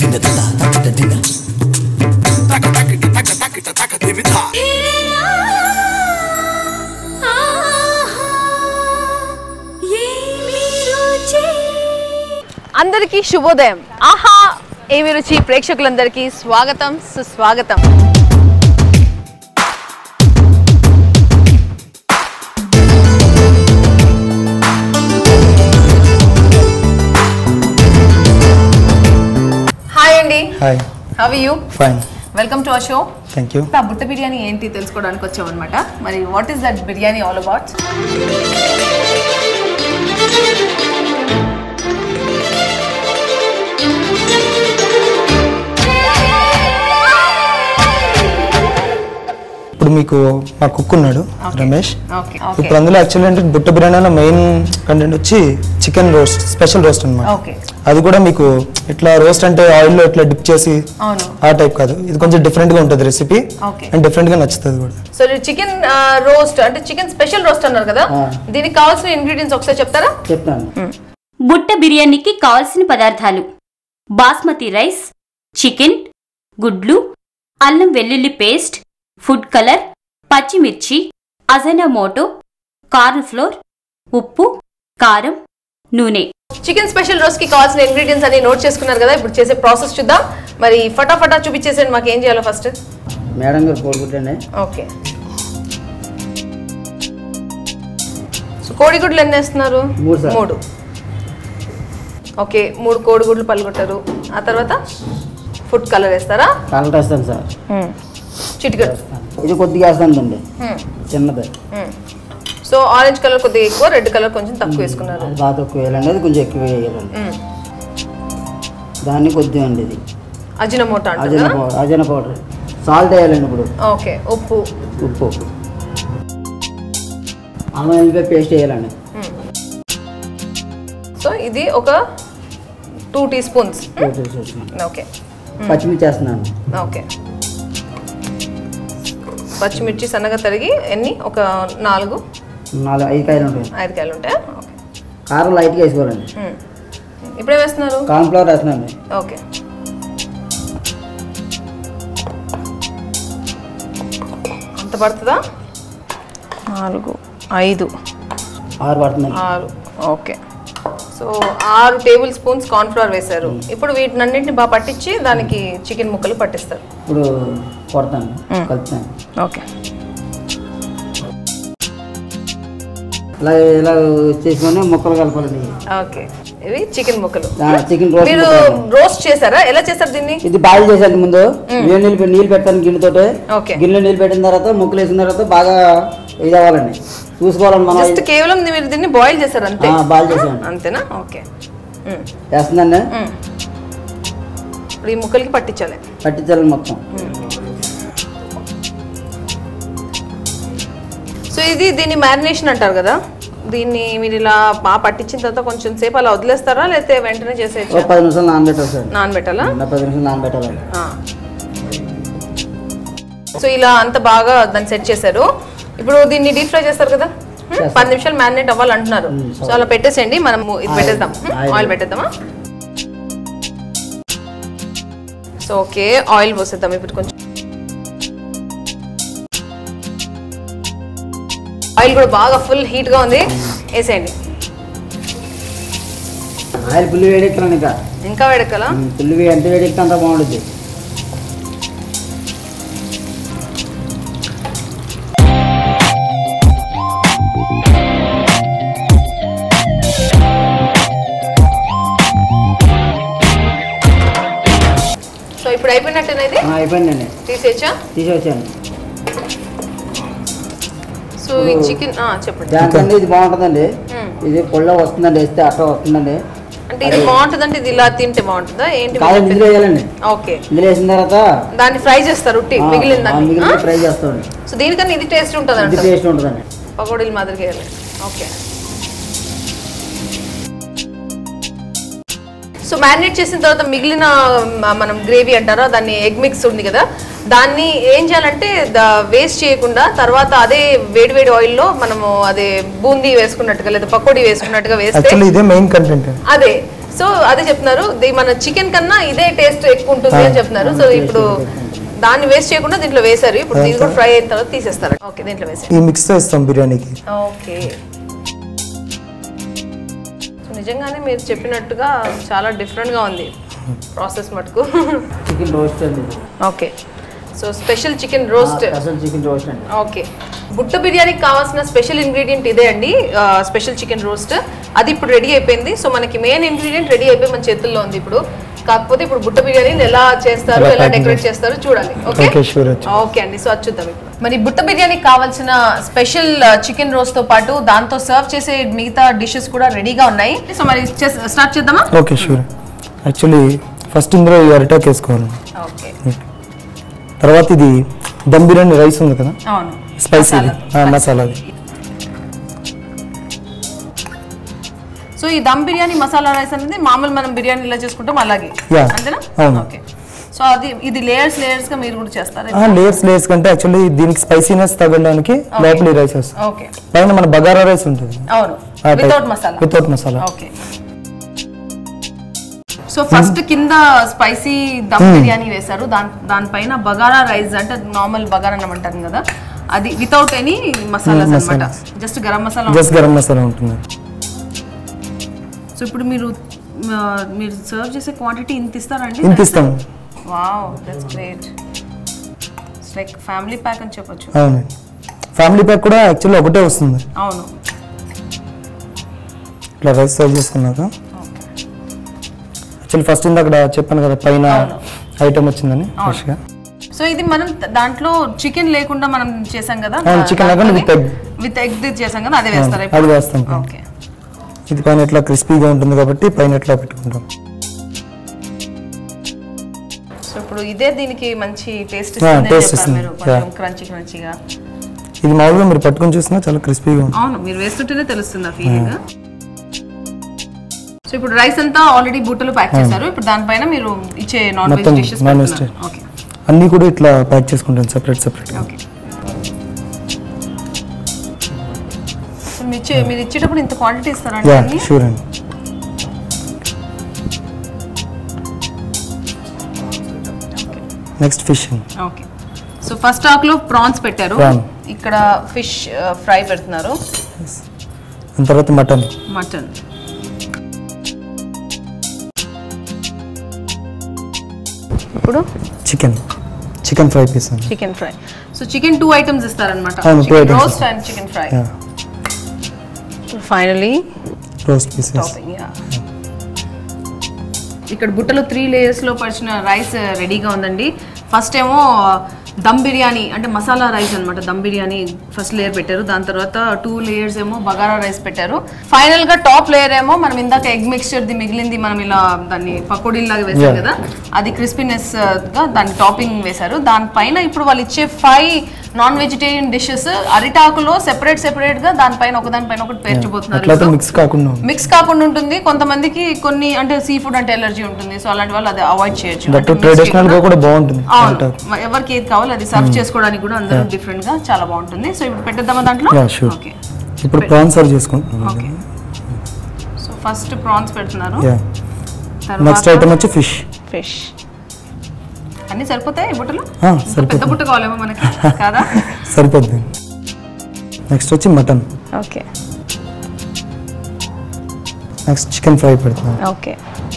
అందరికీ శుభోదయం ఆహా ఏమి రుచి ప్రేక్షకులందరికీ స్వాగతం సుస్వాగతం హాయ్ అండి hi how you fine welcome to our show thank you ఆ బుట్ట బిర్యానీ ఏంటి తెలుసుకోవడానికి వచ్చామన్నమాట మరి what is that biryani all about ఇప్పుడు మీకు మా కుక్ ఉన్నాడు రమేష్ ఓకే ఇప్పుడు ఓకే అందులో యాక్చువల్లీ అంటే బుట్ట బిర్యానీలో మెయిన్ కంటెంట్ వచ్చి చికెన్ రోస్ట్ స్పెషల్ రోస్ట్ అన్నమాట ఓకే అది కూడా మీకు ఇట్లా రోస్ట్ అంటే ఆయిల్లో ఇట్లా డిప్ చేసి అవును ఆ టైప్ కాదు ఇది కొంచెం డిఫరెంట్ గా ఉంటుంది రెసిపీ ఓకే అండ్ డిఫరెంట్ గా నచ్చుతుంది కూడా సో చికెన్ రోస్ట్ అంటే చికెన్ స్పెషల్ రోస్ట్ అన్నారు కదా దీనికి కావాల్సిన ఇంగ్రీడియంట్స్ ఒకసారి చెప్తారా చెప్తాను బుట్ట బిర్యానీకి కావలసిన పదార్థాలు బాస్మతి రైస్ చికెన్ గుడ్లు అల్లం వెల్లుల్లి పేస్ట్ ఫుడ్ కలర్ పచ్చిమిర్చి అజనామోటో కార్న్ ఫ్లోర్ ఉప్పు కారం నూనె చికెన్ స్పెషల్ రోస్ట్ కి కావాల్సిన ఇంగ్రీడియంట్స్ అన్ని నోట్ చేసుకున్నారు కదా ఇప్పుడు చేసే ప్రాసెస్ చూద్దాం మరి ఫటాఫటా చూపించేసేయండి మాకు ఏం చేయాలో ఫస్ట్ మేడం గారు కోరుకుంటండి ఓకే సో కోడిగుడ్లు ఎన్ని వేస్తున్నారు మూడు సార్. మూడు ఓకే మూడు కోడిగుడ్లు పలుగొట్టారు ఆ తర్వాత ఫుడ్ కలర్ వేస్తారా కలర్ వేస్తాను సార్ చిటికెడు ఇది కొద్దిగా వేస్తానండి చిన్నది సో ఆరెంజ్ కలర్ కొద్దిగా ఎక్కువ రెడ్ కలర్ కొంచెం తక్కువ వేసుకున్నారు అది బాగా తక్కువ వేయాలండి అది కొంచెం ఎక్కువ వేయాలండి మ్మ్. దాన్ని కొద్దిగా అండి ఇది అజినమోటో అంటారు అజన కదా పౌడర్ అజన పౌడర్ సాల్ట్ వేయాలండి ఇప్పుడు ఓకే ఉప్పు ఉప్పు అల్లం వెల్లిపాయ పేస్ట్ వేయాలండి సో ఇది ఒక టూ టీ స్పూన్స్ పేస్ట్ వేసేసుకోండి. ఓకే పచ్చిమిర్చి వేస్తున్నాను ఓకే పచ్చిమిర్చి సన్నగా తరిగి ఎన్ని ఒక నాలుగు నాలుగు ఐదు కాయలు ఉంటాయి ఐదు కాయలు ఉంటాయా ఓకే కారం లైట్గా వేసుకోవాలండి మ్మ్. ఇప్పుడేం వేస్తున్నారు కార్న్ ఫ్లవర్ వేస్తున్నాను ఓకే అంత పడుతుందా నాలుగు ఐదు ఆరు పడుతుందండి ఆరు ఓకే సో ఆరు టేబుల్ స్పూన్స్ కార్న్ఫ్లవర్ వేశారు ఇప్పుడు వీటినన్నింటిని బాగా పట్టించి దానికి చికెన్ ముక్కలు పట్టిస్తారు ఇప్పుడు కొడతాను కలుపుతాను ఓకే ఇలా ఇలా చేసుకొని ముక్కలు కలపాలండి ఓకే ఇవి చికెన్ ముక్కలు చికెన్ రోస్ట్ మీరు రోస్ట్ చేశారా ఎలా చేశారు దీన్ని ఇది బాయిల్ చేశాను ముందు వేడి నీళ్ళు పె- నీళ్ళు పెడతాను గిన్నెతోటి ఓకే గిన్నెలో నీళ్ళు పెట్టిన తర్వాత ముక్కలు వేసిన తర్వాత బాగా ఇది అవ్వాలండి చూసుకోవాలండి మనం జస్ట్ కేవలం మీరు దీన్ని బాయిల్ చేశారు అంతే బాయిల్ చేసామండి అంతేనా ఓకే మ్మ్. వేస్తుందండి మ్మ్. ఇప్పుడు ఈ ముక్కలకి పట్టించాలి పట్టించాలండి మొత్తం సో ఇది దీన్ని మ్యారినేషన్ అంటారు కదా దీన్ని మీరు ఇలా బాగా పట్టించిన తర్వాత కొంచెం సేపు అలా వదిలేస్తారా లేకపోతే వెంటనే ఒక చేసేయచ్చా పది నిమిషాలు నానబెట్టాలి సార్ నానబెట్టాలా నా పది నిమిషాలు నానబెట్టాలండి ఆ. సో ఇలా అంత బాగా దాన్ని సెట్ చేశారు ఇప్పుడు దీన్ని డీప్ ఫ్రై చేస్తారు కదా హ్మ్? పది నిమిషాలు మ్యారినేట్ అవ్వాలంటున్నారు సో అలా పెట్టేసేయండి మనం ఇది పెట్టేద్దాం ఆయిల్. ఆయిల్ పెట్టేద్దామా సో ఓకే ఆయిల్ పోసేద్దాం ఇప్పుడు కొంచెం ఆయిల్ కూడా బాగా ఫుల్ హీట్ గా ఉంది వేసేయండి ఆయిల్ పుల్లి వేడెక్కాలండి ఇంకా ఇంకా వేడెక్కాలా ఉమ్, పుల్లి వే- ఎంత వేడెక్కితే అంత బాగుంటుంది సో ఇప్పుడు అయిపోయినట్టేనైతే ఆ, అయిపోయిందండి తీసేయచ్చా తీసేసాను సో ఈ చికెన్ చెప్పండి దానికంటే ఇది బాగుంటుందండి మ్మ్. ఇది పొల్ల వస్తుందండి వేస్తే అట్లా వస్తుందండి అంటే ఇది బాగుంటుందంటే ఇది ఇలా తింటే బాగుంటుందా ఏంటి మీరు కాదు చెప్పేది? ఇందులో వేయాలండి ఓకే ఇందులో వేసిన తర్వాత దాన్ని ఫ్రై చేస్తారు ఉట్టి ఆ, మిగిలిన ఆ, దాన్ని మిగిలిన ఫ్రై చేస్తామండి సో దీనికన్నా ఇది టేస్ట్ ఉంటుంది ఇది అంట టేస్ట్ ఉంటుందండి పకోడీలు మాదిరిగా వేయాలి ఓకే సో మ్యారినేట్ చేసిన తర్వాత మిగిలిన మ- మనం గ్రేవీ అంటారా దాన్ని ఎగ్ మిక్స్ ఉంది కదా దాన్ని ఏం చేయాలంటే వేస్ట్ చేయకుండా తర్వాత అదే వేడి వేడి ఆయిల్లో మనము అదే బూందీ వేసుకున్నట్టుగా లేదా పకోడీ వేసుకున్నట్టుగా వేస్తే యాక్చువల్లీ ఇదే మెయిన్ కంటెంట్ అదే సో అదే చెప్తున్నారు ఇది మన చికెన్ కన్నా ఇదే టేస్ట్ ఎక్కువ ఉంటుంది అని చెప్తున్నారు సో ఇప్పుడు దాన్ని వేస్ట్ చేయకుండా దీంట్లో వేశారు ఇప్పుడు దీన్ని కూడా ఫ్రై అయిన తర్వాత తీసేస్తారు ఓకే దీంట్లో వేసారు ఈ మిక్స్తో ఇస్తాం బిర్యానీకి ఓకే సో నిజంగానే మీరు చెప్పినట్టుగా చాలా డిఫరెంట్ గా ఉంది ప్రాసెస్ మటుకు చికెన్ రోస్ట్ అండి okay so special chicken roast అసలు చికెన్ రోస్ట్ అండి ఓకే బుట్ట బిర్యానీకి కావాల్సిన స్పెషల్ ఇంగ్రీడియంట్ ఇదే అండి స్పెషల్ చికెన్ రోస్ట్ అది ఇప్పుడు రెడీ అయిపోయింది సో మనకి మెయిన్ ఇంగ్రీడియంట్ రెడీ అయిపోయి మన చేతుల్లో ఉంది ఇప్పుడు కాకపోతే ఇప్పుడు బుట్ట బిర్యానీని ఎలా చేస్తారు ఎలా ఎలా packing డెకరేట్ చేస్తారు చూడాలి ఓకే ఓకే షూర్ వచ్చి ఓకే అండి సో అది చూద్దాం ఇప్పుడు మరి బుట్ట బిర్యానీకి కావాల్సిన స్పెషల్ చికెన్ రోస్ట్ తో పాటు దాంతో సర్వ్ చేసే మిగతా డిషెస్ కూడా రెడీగా ఉన్నాయి సో మరి స్టార్ట్ చేద్దామా ఓకే షూర్ యాక్చువల్లీ ఫస్ట్ ఇందులో ఈ అరిటాక్ వేసుకోవాలి ఓకే తర్వాత ఇది దమ్ బిర్యానీ రైస్ ఉంది కదా అవును స్పైసీ మసాలా. మసాలాది సో ఈ దమ్ బిర్యానీ మసాలా రైస్ అనేది మామూలు మనం బిర్యానీ ఇలా చేసుకుంటాం అలాగే Yeah. అంతేనా అవును. ఓకే సో అది ఇది లేయర్స్ లేయర్స్ గా మీరు కూడా చేస్తారా లేయర్స్ లేయర్స్ కంటే యాక్చువల్లీ దీనికి స్పైసీనెస్ తగ్గడానికి లోపలి రైస్ వస్తుంది ఓకే పైన మన బగారా రైస్ ఉంటుంది అవును without masala without masala okay so first కింద స్పైసీ దమ్ బిర్యానీ వేశారు దాని దానిపైన బగారా రైస్ అంటే నార్మల్ బగారా అన్నం అంటారు కదా అది వితౌట్ ఎనీ మసాలాస్ అన్నమాట జస్ట్ గరం మసాలా జస్ట్ గరం మసాలా ఉంటుంది సో ఇప్పుడు మీరు ఆ, మీరు సర్వ్ చేసే క్వాంటిటీ ఇంత ఇస్తారండి ఇంత ఇస్తాం wow that's great it's like family pack అని చెప్పొచ్చు అవును ఫ్యామిలీ ప్యాక్ కూడా యాక్చువల్లీ ఒకటే వస్తుంది అవును ఇట్లా రైస్ సర్వ్ చేసుకున్నాక యాక్చువల్లీ ఫస్ట్ ఇందాక చెప్పాను కదా పైన ఐటమ్ వచ్చిందని ఫ్రెష్గా సో ఇది మనం త- దాంట్లో చికెన్ లేకుండా మనం చేసాం కదా అవును, chicken లేకుండా with egg. విత్ ఎగ్ చేసాం కదా అదే వేస్తారా అది వేస్తాం పైన. ఓకే ఇది పైన ఇట్లా క్రిస్పీగా ఉంటుంది కాబట్టి పైన ఇట్లా పెట్టుకుంటాం సో ఇప్పుడు ఇదే దీనికి మంచి టేస్ట్ Yeah, ఇస్తుంది taste చెప్పారు ఇస్తుంది. మీరు కొంచెం Yeah. క్రంచీ క్రంచీగా ఇది మామూలుగా మీరు పట్టుకొని చూసినా చాలా క్రిస్పీగా ఉంటుంది అవును మీరు వేస్తుంటేనే తెలుస్తుంది ఆ ఫీలింగ్ సో ఇప్పుడు రైస్ అంతా ఆల్రెడీ బుట్టలు ప్యాక్ చేశారు ఇప్పుడు దానిపైన మీరు ఇచ్చే నాన్ వెజ్ మొత్తం డిషెస్ non-veg ఓకే అన్నీ కూడా ఇట్లా ప్యాక్ చేసుకుంటాం సెపరేట్ సెపరేట్ ఓకే సో మీరు ఇచ్చే మీరు ఇచ్చేటప్పుడు ఇంత క్వాంటిటీ ఇస్తారండి యా అన్ని? షూర్ అండి నెక్స్ట్ ఫిష్ అండి ఓకే సో ఫస్ట్ టాక్ లో ప్రాన్స్ పెట్టారు Prawn. ఇక్కడ ఫిష్ ఫ్రై పెడుతున్నారు దాని తర్వాత మటన్ మటన్ ఇప్పుడు చికెన్ చికెన్ ఫ్రై పీస్ అండి chicken fry so chicken two items ఇస్తారనమాట అవును, two chicken items roast and chicken fry yeah finally roast pieces topping yeah ఇక్కడ బుట్టలో త్రీ లేయర్స్ లో పరిచిన రైస్ రెడీగా ఉందండి ఫస్ట్ ఏమో దమ్ బిర్యానీ అంటే మసాలా రైస్ అన్నమాట దమ్ బిర్యానీ ఫస్ట్ లేయర్ పెట్టారు దాని తర్వాత టూ లేయర్స్ ఏమో బగారా రైస్ పెట్టారు ఫైనల్ గా టాప్ లేయర్ ఏమో మనం ఇందాక ఎగ్ మిక్స్చర్ ది మిగిలింది మనం ఇలా దాన్ని పకోడీలాగా వేసాం Yeah. కదా అది క్రిస్పీనెస్ గా దాన్ని టాపింగ్ వేశారు దానిపైన ఇప్పుడు వాళ్ళు ఇచ్చే ఫైవ్ నాన్ వెజిటేరియన్ డిషెస్ అరిటాకులో సెపరేట్ సెపరేట్ గా దానిపైన ఒకదానిపైన ఒకటి పేర్చబోతున్నారు అట్లయితే ఇప్పుడు. మిక్స్ కాకుండా ఉంటుంది మిక్స్ కాకుండా ఉంటుంది కొంతమందికి కొన్ని అంటే సీ ఫుడ్ అంటే ఎలర్జీ ఉంటుంది సో అలాంటి వాళ్ళు అది అవాయిడ్ చేయొచ్చు దట్ అంటే mix ట్రెడిషనల్ గా చేయకుండా. కూడా బాగుంటుంది అవును అరిటాకు. మ- ఎవరికి ఏది కావాలో అది సర్వ్ చేసుకోవడానికి కూడా అందరూ డిఫరెంట్ గా చాలా బాగుంటుంది సో ఇప్పుడు పెట్టేద్దామా దాంట్లో Yeah, sure. ఓకే ఇప్పుడు ప్రాన్స్ సర్వ్ చేసుకుంటున్నాం ఓకే సో ఫస్ట్ ప్రాన్స్ పెడుతున్నారు యా నెక్స్ట్ ఐటమ్ వచ్చి ఫిష్ ఫిష్ అన్ని సరిపోతాయి ఈ బుట్టలు ఆ, పెద్ద సరిపోతుంది బుట్ట కావాలేమో మనకి కాదా సరిపోద్ది నెక్స్ట్ వచ్చి mutton okay next chicken fry పెడుతున్నాం ఓకే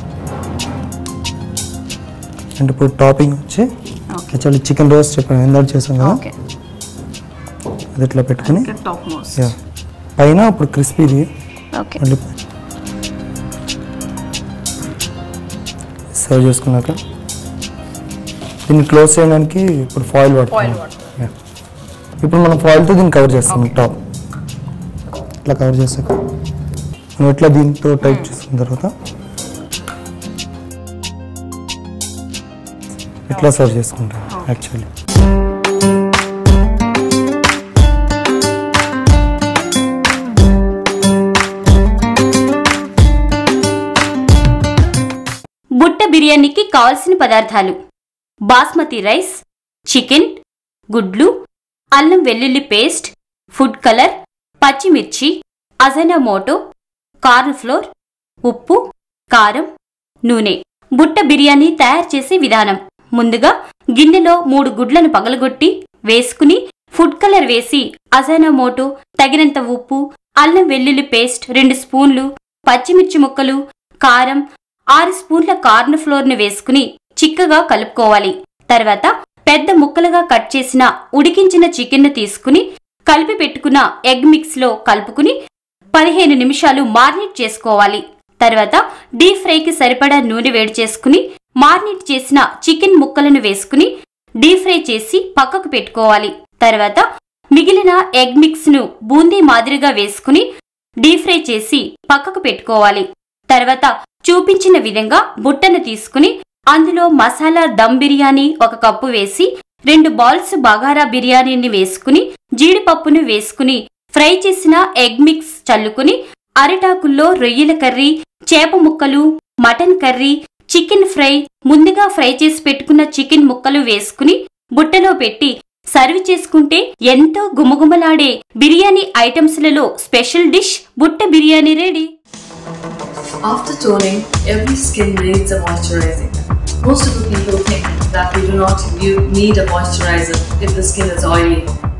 అండ్ ఇప్పుడు టాపింగ్ వచ్చి ఓకే యాక్చువల్లీ చికెన్ రోస్ట్ చెప్పాను ఎందాక చేసాం కదా ఓకే అది ఇట్లా పెట్టుకుని టాప్ మోస్ట్ యా పైన ఇప్పుడు క్రిస్పీది ఓకే మళ్ళీ సర్వ్ చేసుకున్నాక దీన్ని క్లోజ్ చేయడానికి ఇప్పుడు ఫాయిల్ Foil వాడుతున్నాం వాడతాం. Yeah. ఇప్పుడు మనం ఫాయిల్తో దీన్ని కవర్ చేస్తాం టాప్ ఇట్లా కవర్ చేసాక మనం ఇట్లా దీంతో టైప్ చేసుకున్న తర్వాత ఇట్లా సర్వ్ చేసుకుంటాం యాక్చువల్లీ బుట్ట బిర్యానీకి కావలసిన పదార్థాలు బాస్మతి రైస్ చికెన్ గుడ్లు అల్లం వెల్లుల్లి పేస్ట్ ఫుడ్ కలర్ పచ్చిమిర్చి అజనామోటో కార్న్ ఫ్లోర్ ఉప్పు కారం నూనె బుట్ట బిర్యానీ తయారు చేసే విధానం ముందుగా గిన్నెలో మూడు గుడ్లను పగలగొట్టి వేసుకుని ఫుడ్ కలర్ వేసి అజానామోటో తగినంత ఉప్పు అల్లం వెల్లుల్లి పేస్ట్ రెండు స్పూన్లు పచ్చిమిర్చి ముక్కలు కారం ఆరు స్పూన్ల కార్న్ ఫ్లోర్ను వేసుకుని చిక్కగా కలుపుకోవాలి తర్వాత పెద్ద ముక్కలుగా కట్ చేసిన ఉడికించిన చికెన్ను తీసుకుని కలిపి పెట్టుకున్న ఎగ్ మిక్స్లో కలుపుకుని పదిహేను నిమిషాలు మారినేట్ చేసుకోవాలి తర్వాత డీప్ ఫ్రైకి సరిపడా నూనె వేడి చేసుకుని మారినేట్ చేసిన చికెన్ ముక్కలను వేసుకుని డీప్ ఫ్రై చేసి పక్కకు పెట్టుకోవాలి తర్వాత మిగిలిన ఎగ్ మిక్స్ ను బూందీ మాదిరిగా వేసుకుని డీప్ ఫ్రై చేసి పక్కకు పెట్టుకోవాలి తర్వాత చూపించిన విధంగా బుట్టను తీసుకుని అందులో మసాలా దమ్ బిర్యానీ ఒక కప్పు వేసి రెండు బాల్స్ బగారా బిర్యానీని వేసుకుని జీడిపప్పును వేసుకుని ఫ్రై చేసిన ఎగ్ మిక్స్ చల్లుకుని అరిటాకుల్లో రొయ్యల కర్రీ చేప ముక్కలు మటన్ కర్రీ చికెన్ ఫ్రై ముందుగా ఫ్రై చేసి పెట్టుకున్న చికెన్ ముక్కలు వేసుకుని బుట్టలో పెట్టి సర్వ్ చేసుకుంటే ఎంతో గుమగుమలాడే బిర్యానీ ఐటమ్స్లలో స్పెషల్ డిష్ బుట్ట biryani ready After toning, every skin needs a moisturizing. Most of the people think that we do not u- need a moisturizer if the skin is oily